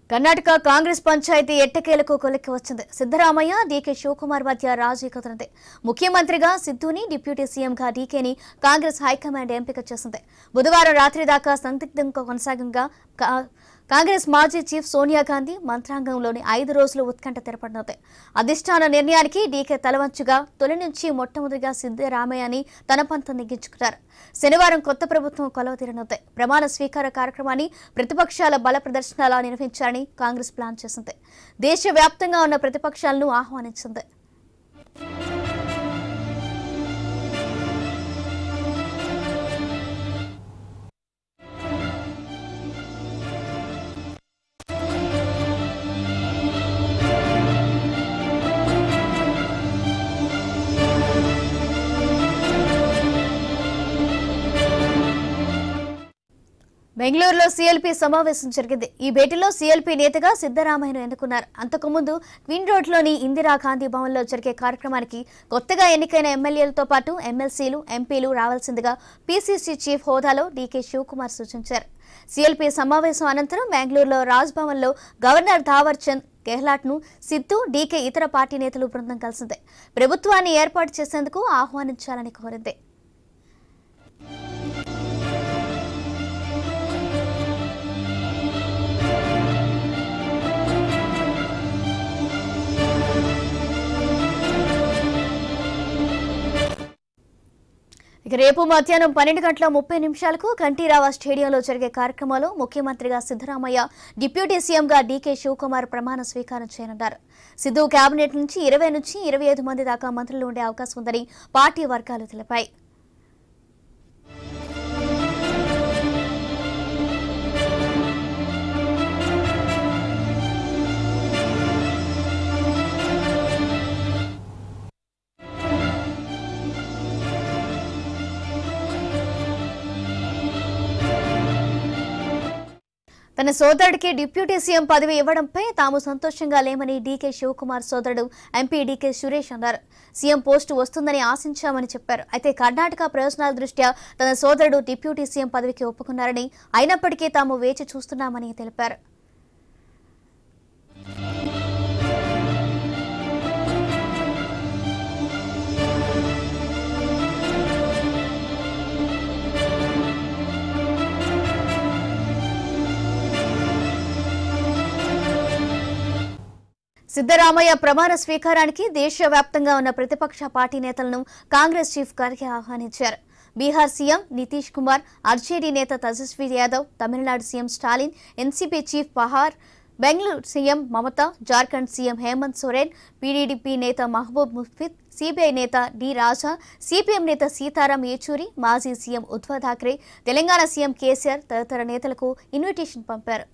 కర్ణాటక కాంగ్రెస్ పంచాయతీ ఎట్టకేలకు కొలిక్కి వచ్చింది సిద్దరామయ్య డీకే శివకుమార్ మధ్య రాజీ కుదిరింది ముఖ్యమంత్రిగా సిద్ధుని డిప్యూటీ సీఎంగా డీకేని కాంగ్రెస్ హైకమాండ్ ఎంపిక చేసింది బుధవారం రాత్రి దాకా సందిగ్ధంగా కొనసాగంగా కా- కాంగ్రెస్ మాజీ చీఫ్ సోనియా గాంధీ మంత్రాంగంలోని ఐదు రోజులు ఉత్కంఠ తెరపడినది అధిష్టాన నిర్ణయానికి డీకే తలవంచుగా తొలి నుంచి మొట్టమొదటిగా సిద్దరామయ్యని తన పంతం నెగ్గించుకున్నారు శనివారం కొత్త ప్రభుత్వం కొలవ తీరనుంది ప్రమాణ స్వీకార కార్యక్రమాన్ని ప్రతిపక్షాల బల ప్రదర్శనలా నిర్వహించాలని కాంగ్రెస్ ప్లాన్ చేసింది దేశవ్యాప్తంగా ఉన్న ప్రతిపక్షాలను ఆహ్వానించింది బెంగళూరులో సీఎల్పీ సమావేశం జరిగింది ఈ భేటీలో సీఎల్పీ నేతగా సిద్దరామయ్యను ఎన్నుకున్నారు అంతకుముందు క్వీన్ రోడ్లోని ఇందిరాగాంధీ భవన్లో జరిగే కార్యక్రమానికి కొత్తగా ఎన్నికైన ఎమ్మెల్యేలతో పాటు ఎమ్మెల్సీలు ఎంపీలు రావాల్సిందిగా పీసీసీ చీఫ్ హోదాలో డీకే శివకుమార్ సూచించారు సీఎల్పీ సమావేశం అనంతరం బెంగళూరులో రాజ్ భవన్లో గవర్నర్ ధావర్ చంద్ గెహ్లాట్ను సిద్ధు డీకే ఇతర పార్టీ నేతలు బృందం కలిసింది ప్రభుత్వాన్ని ఏర్పాటు చేసేందుకు ఆహ్వానించాలని కోరింది ఇక రేపు మధ్యాహ్నం పన్నెండు గంటల ముప్పై నిమిషాలకు కంఠీరావా స్టేడియంలో జరిగే కార్యక్రమంలో ముఖ్యమంత్రిగా సిద్దరామయ్య డిప్యూటీ సీఎంగా డీకే శివకుమార్ ప్రమాణ స్వీకారం చేయనున్నారు సిద్ధు కేబినెట్ నుంచి ఇరవై నుంచి ఇరవై ఐదు మంది దాకా మంత్రులు ఉండే అవకాశం ఉందని పార్టీ వర్గాలు తెలిపాయి తన సోదరుడికి డిప్యూటీ సీఎం పదవి ఇవ్వడంపై తాము సంతోషంగా లేమని డీకే శివకుమార్ సోదరుడు ఎంపీ డీకే సురేష్ అన్నారు సీఎం పోస్టు వస్తుందని ఆశించామని చెప్పారు అయితే కర్ణాటక ప్రయోజనాల దృష్ట్యా తన సోదరుడు డిప్యూటీ సీఎం పదవికి ఒప్పుకున్నారని అయినప్పటికీ తాము వేచి చూస్తున్నామని తెలిపారు సిద్దరామయ్య ప్రమాణ స్వీకారానికి దేశవ్యాప్తంగా ఉన్న ప్రతిపక్ష పార్టీ నేతలను కాంగ్రెస్ చీఫ్ ఖర్గే ఆహ్వానించారు బీహార్ సీఎం నితీష్ కుమార్ ఆర్జేడీ నేత Tejashwi Yadav Tamil Nadu CM Stalin NCP chief Pawar Bengaluru CM Mamata Jharkhand CM Hemant Soren PDDP నేత మహబూబ్ ముఫిద్ సిపిఐ నేత డి రాజా సిపిఎం నేత సీతారాం యేచూరి మాజీ CM Uddhav Thackeray Telangana CM KCR తదితర నేతలకు ఇన్విటేషన్ పంపారు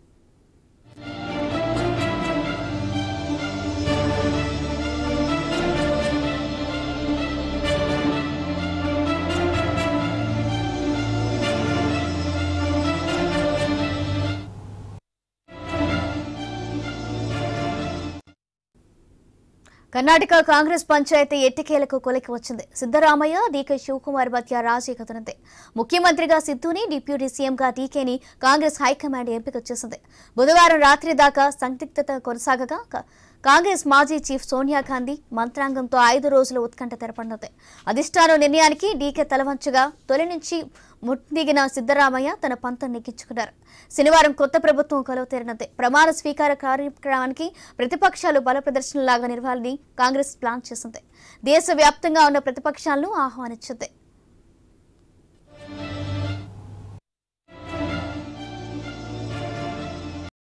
కర్ణాటక కాంగ్రెస్ పంచాయతీ ఎట్టికేలకు కొలికి వచ్చింది సిద్దరామయ్య డీకే శివకుమార్ మధ్య రాజీ కథనంది ముఖ్యమంత్రిగా సిద్ధుని డిప్యూటీ సీఎంగా డీకేని కాంగ్రెస్ హైకమాండ్ ఎంపిక చేసింది బుధవారం రాత్రి దాకా సందిగ్ధత కొనసాగగా క- కాంగ్రెస్ మాజీ చీఫ్ సోనియా గాంధీ మంత్రాంగంతో ఐదు రోజుల ఉత్కంఠ తెరపడినది అధిష్టానం నిర్ణయానికి డీకే తలవంచగా తొలి నుంచి ముట్టిదిగిన సిద్దరామయ్య తన పంతం నెగ్గించుకున్నారు శనివారం కొత్త ప్రభుత్వం కొలవ తీరినది ప్రమాణ స్వీకార కార్యక్రమానికి ప్రతిపక్షాలు బల ప్రదర్శనలాగా నిర్వాలని కాంగ్రెస్ ప్లాన్ చేసింది దేశవ్యాప్తంగా ఉన్న ప్రతిపక్షాలను ఆహ్వానించింది